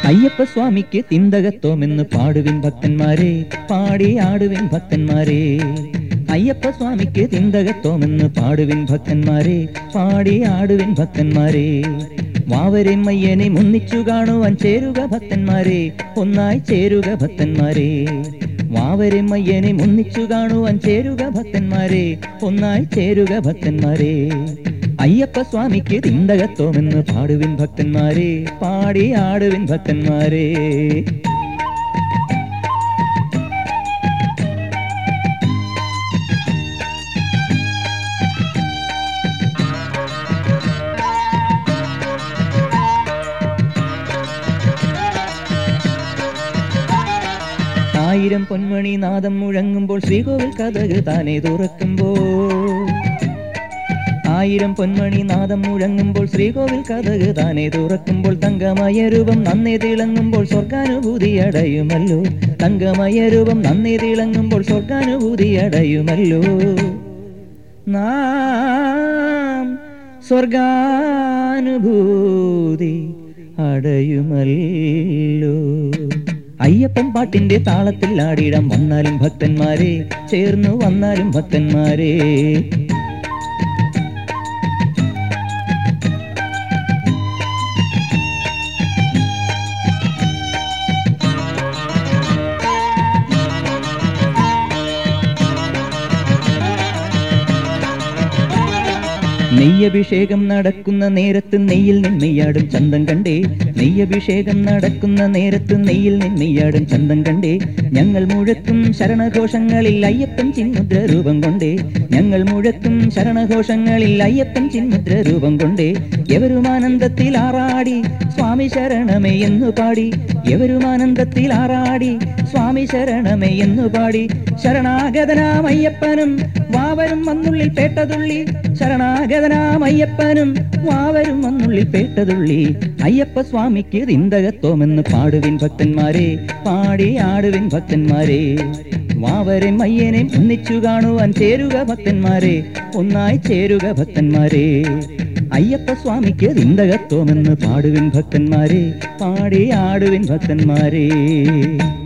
അയ്യപ്പ സ്വാമിക്ക് തിന്തകത്വമെന്ന് പാടുവിൻ ഭക്തന്മാരെ പാടി ആടുവിൻ ഭക്തന്മാരെ അയ്യപ്പ സ്വാമിക്ക് തിന്തകത്വമെന്ന് പാടുവിൻ ഭക്തന്മാരെ പാടി ആടുവിൻ ഭക്തന്മാരെ വാവരെ മയ്യനെ മുന്നിച്ചു കാണുവാൻ ചേരുക ഭക്തന്മാരെ ഒന്നായി ചേരുക ഭക്തന്മാരെ വാവരെ മയ്യനെ മുന്നിച്ചു കാണുവാൻ ചേരുക ഭക്തന്മാരെ ഒന്നായി ചേരുക ഭക്തന്മാരെ അയ്യപ്പ സ്വാമിക്ക് തിന്തകത്വമെന്ന് പാടുവിൻ ഭക്തന്മാരെ പാടി ആടുവിൻ ഭക്തന്മാരെ ആയിരം പൊന്മണി നാദം മുഴങ്ങുമ്പോൾ ശ്രീകോവിൽ കഥക് താനെ തുറക്കുമ്പോൾ ആയിരം പൊന്മണി നാദം മുഴങ്ങുമ്പോൾ ശ്രീകോവിൽ കഥക് താനെ തുറക്കുമ്പോൾ തങ്കമയ രൂപം നന്നേ തിളങ്ങുമ്പോൾ സ്വർഗാനുഭൂതി അടയുമല്ലോ തങ്കമയ രൂപം നന്നേ തിളങ്ങുമ്പോൾ സ്വർഗാനുഭൂതി അടയുമല്ലോ നാം സ്വർഗാനുഭൂതി അടയുമല്ലോ അയ്യപ്പൻ പാട്ടിന്റെ താളത്തിൽ ആടിയിടം വന്നാലും ഭക്തന്മാരെ ചേർന്നു വന്നാലും ഭക്തന്മാരെ നെയ്യഭിഷേകം നടക്കുന്ന നേരത്ത് നെയ്യിൽ നിന്നെയ്യാടും ചന്തം കണ്ടേ നെയ്യഭിഷേകം നടക്കുന്ന നേരത്ത് നെയ്യിൽ നിന്നെയ്യാടും ചന്തം കണ്ടേ ഞങ്ങൾ മുഴക്കും ശരണഘോഷങ്ങളിൽ അയ്യപ്പൻ ചിന്മുദ്ര രൂപം കൊണ്ടേ ഞങ്ങൾ മുഴക്കും ശരണഘോഷങ്ങളിൽ അയ്യപ്പൻ ചിന്മുദ്ര രൂപം കൊണ്ടേ എവരും ആനന്ദത്തിൽ ആറാടി സ്വാമി ശരണമേ എന്നു പാടി എവരും ആനന്ദത്തിൽ ആറാടി സ്വാമി ശരണമേ എന്നു പാടി ശരണാഗതനാം അയ്യപ്പനും വാവരും വന്നുള്ളിൽ പേട്ടതുള്ളി ശരണാഗതനാം അയ്യപ്പനും വാവരും വന്നുള്ളിൽ പേട്ടതുള്ളി അയ്യപ്പ സ്വാമിക്ക് തിന്തകത്വമെന്ന് പാടുവിൻ ഭക്തന്മാരെ പാടി ആടുവിൻ ഭക്തന്മാരെ വാവരെ മയ്യനെ ഒന്നിച്ചു കാണുവാൻ ചേരുക ഭക്തന്മാരെ ഒന്നായി ചേരുക ഭക്തന്മാരെ അയ്യപ്പ സ്വാമിക്ക് തിന്തകത്വമെന്ന് പാടുവിൻ ഭക്തന്മാരെ പാടി ആടുവിൻ ഭക്തന്മാരെ